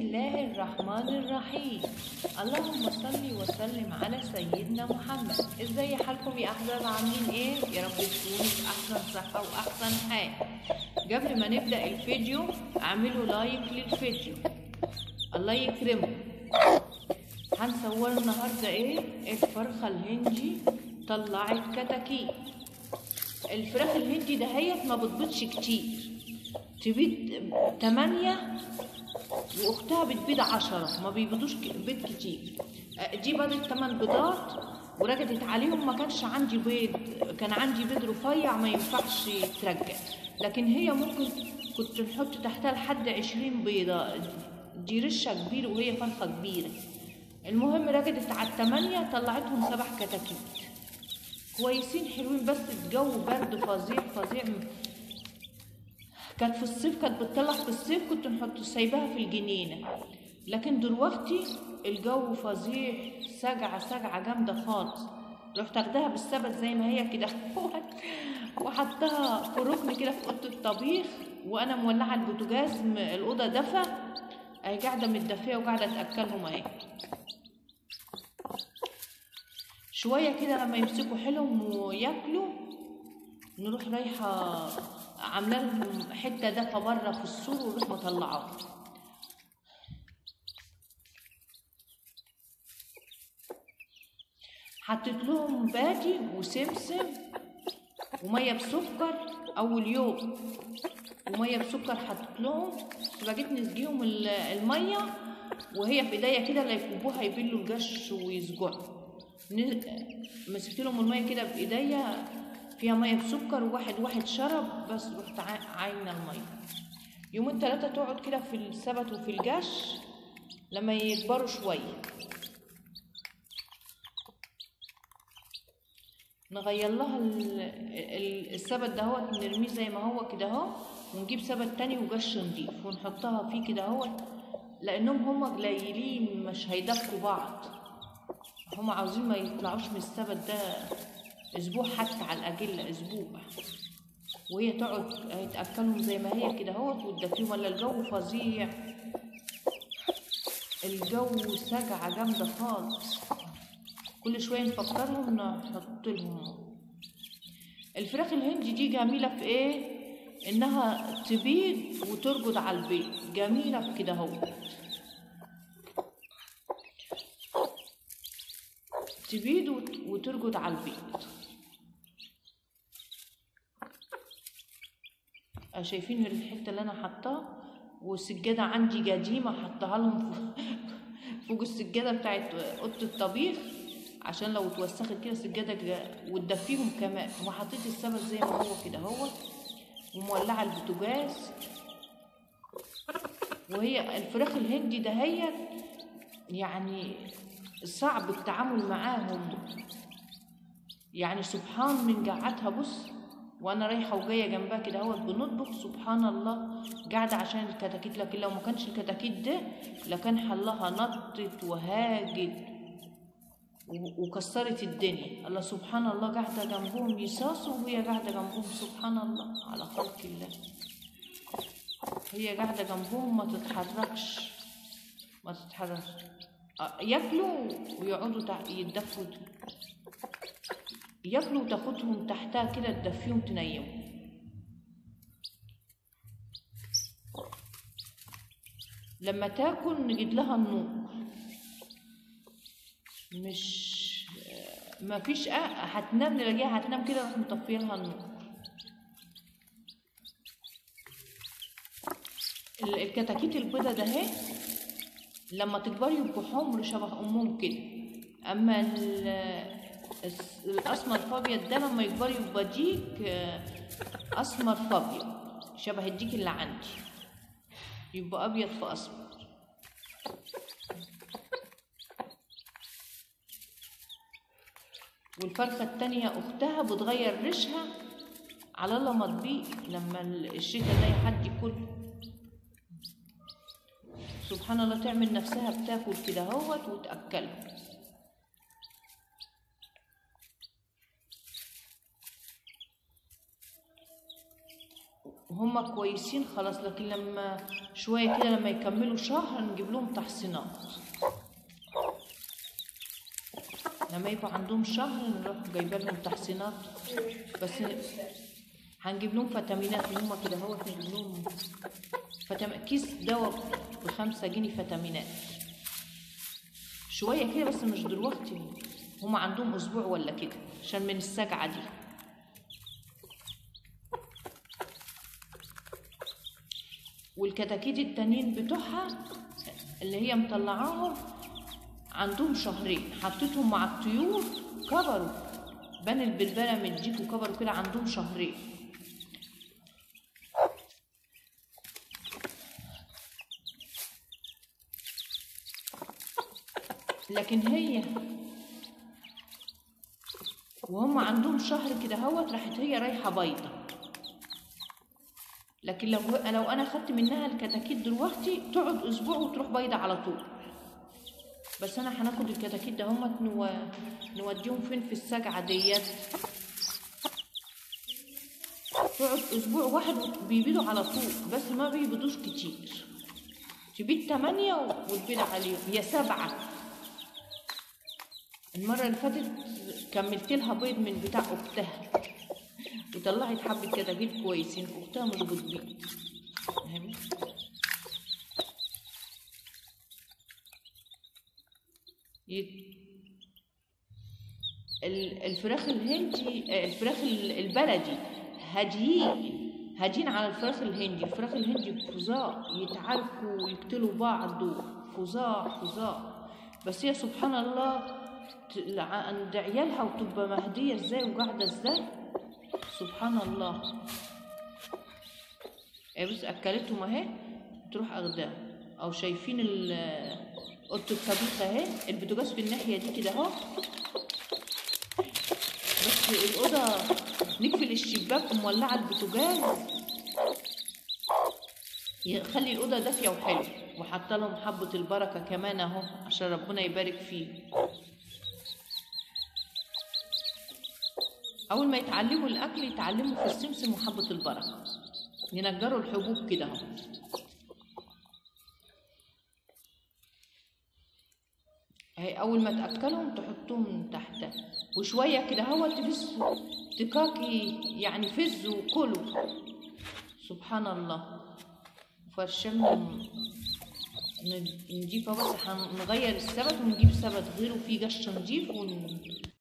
الله الرحمن الرحيم اللهم صل وسلم على سيدنا محمد ازاي حالكم يا احباب عاملين ايه يا رب تكونوا في احسن صحة واحسن حال قبل ما نبدأ الفيديو اعملوا لايك للفيديو الله يكرمكم هنصور النهاردة ايه الفرخة الهندي طلعت كتاكيت الفراخ الهندي دهيت ما بتبيضش كتير تبيض تمانية واختها بتبيض عشرة ما بيبيضوش ك- بيض كتير آه، دي بيضت تمن بيضات ورجعت عليهم ما كانش عندي بيض كان عندي بيض رفيع ما ينفعش يترجع لكن هي ممكن كنت نحط تحتها لحد عشرين بيضة دي رشة كبيرة وهي فرخة كبيرة المهم رجعت على التمانية طلعتهم سبع كتاكيت كويسين حلوين بس الجو برد فظيع فظيع كانت في الصيف كانت بتطلع في الصيف كنت نحط سايباها في الجنينة لكن دلوقتي الجو فظيع سجعة سجعة جامدة خالص رحت اخدها بالسبت زي ما هي كده وحطها في ركن كده في اوضه الطبيخ وانا مولعه البوتاجاز م- الاوضه دفى اهي قاعده متدفيه وقاعده تاكلهم اهي شويه كده لما يمسكوا حيلهم وياكلوا نروح رايحه عامله لهم حته دفى بره في السور ونروح مطلعاهم حطيت لهم بادي وسمسم وميه بسكر اول يوم وميه بسكر حطيت لهم فبقيت نسقيهم ال- الميه وهي في ايديا كده لا يكبوها يبلوا الجش ويسجعوا ن- مسكت لهم الميه كده بايديا فيها ميه بسكر وواحد واحد شرب بس رحت عا- عاينه الميه يومين ثلاثه تقعد كده في السبت وفي الجش لما يكبروا شويه نغير لها ال- ال- السبت دهوت نرميه زي ما هو كده اهو ونجيب سبت تاني وجش نضيف ونحطها فيه كده اهوت لانهم هما قليلين مش هيدفوا بعض هما عاوزين ما يطلعوش من السبت ده اسبوع حتى على الاجله اسبوع وهي تقعد هيتاكلهم زي ما هي كده اهوت وتدفيهم ولا الجو فظيع الجو سجعه جامده خالص كل شويه نفكرهم نحط لهم الفراخ الهندي دي جميله في ايه انها تبيض وترقد على البيض جميله في كده اهو تبيض وت- وترقد على البيض آه، شايفين الحته اللي انا حطاها والسجاده عندي قديمه حطها لهم فوق- فوق السجاده بتاعت اوضه الطبيخ عشان لو اتوسخت كده السجاده جا- وتدفيهم كمان وحطيت السبت زي ما هو كده اهو ومولعه البوتاجاز وهي الفراخ الهندي دهيت يعني صعب التعامل معاهم يعني سبحان من قعدتها بص وانا رايحه وجايه جنبها كده اهوت بنطبخ سبحان الله قاعده عشان الكتاكيت لكن لو ما كانش الكتاكيت ده لكان حلها نطت وهاجت و- وكسرت الدنيا الله سبحان الله قاعده جنبهم يصاصوا وهي قاعده جنبهم سبحان الله على خلق الله هي قاعده جنبهم ما تتحركش ما تتحركش آه، ياكلوا ويقعدوا تع- يتدفوا ياكلوا وتاخدهم تحتها كده تدفيهم تنيمهم لما تاكل نجد لها النور مش ما فيش أه هتنام نلاقيها هتنام كده نروح مطفيه لها النور ال- الكتاكيت البيضة ده اهي لما تكبر يبقوا حمر شبه امهم كده اما ال- الس- الاسمر فابيض ده لما يكبر يبقى ديك آه، اسمر فابيض شبه الديك اللي عندي يبقى ابيض في اسمر والفرخة التانية أختها بتغير ريشها على الله ما تبيق لما ال- الشتا ده حد يكل سبحان الله تعمل نفسها بتاكل كده اهوت وتأكلهم وهم كويسين خلاص لكن لما شوية كده لما يكملوا شهر نجيب لهم تحصينات لما يبقى عندهم شهر نروح جايبين لهم تحصينات بس هنجيب لهم فيتامينات اللي هم كده هو نجيب لهم فتم... كيس دواء بخمسة جنيه فيتامينات شوية كده بس مش دلوقتي هم عندهم أسبوع ولا كده عشان من السجعة دي والكتاكيت التانيين بتوعها اللي هي مطلعاهم عندهم شهرين حطيتهم مع الطيور كبروا بان البلبلة من الديك وكبروا كده عندهم شهرين لكن هي وهم عندهم شهر كده هوت راحت هي رايحة بيضة لكن لو لو انا خدت منها الكتاكيت دلوقتي تقعد اسبوع وتروح بيضة على طول بس انا هناخد الكتاكيت ده همت نو... نوديهم فين في السجعة ديت تقعد اسبوع واحد بيبيضوا على طول بس ما بيبيضوش كتير تبيض تمانية وتبيض عليهم هي سبعة المرة اللي فاتت كملت لها بيض من بتاع اختها وطلعت حبة كتاكيت كويسين اختها مش بتبيض فاهمني يت- ال- الفراخ الهندي آه، الفراخ ال- البلدي هاديين هادين على الفراخ الهندي الفراخ الهندي فظاع يتعاركوا ويقتلوا بعض فظاع فظاع بس هي سبحان الله ت- عند عيالها وتبقى مهدية ازاي وقاعدة ازاي سبحان الله ايه بس اكلتهم اهي تروح اخدها او شايفين ال- اوضه الطبيخ اهي البوتاجاز في الناحيه دي كده اهو بس الاوضه نقفل الشباك ومولعه البوتاجاز يخلي الاوضه دافيه وحلوه وحاطه لهم حبه البركه كمان اهو عشان ربنا يبارك فيه اول ما يتعلموا الاكل يتعلموا في السمسم وحبه البركه ينجروا الحبوب كده اهو اهي اول ما تاكلهم تحطهم تحت وشويه كده هو تفز تكاكي يعني فزوا وكلوا سبحان الله فرشمهم ن- نجيبها بس هنغير السبت ونجيب سبت غيره فيه قش نجيب ون...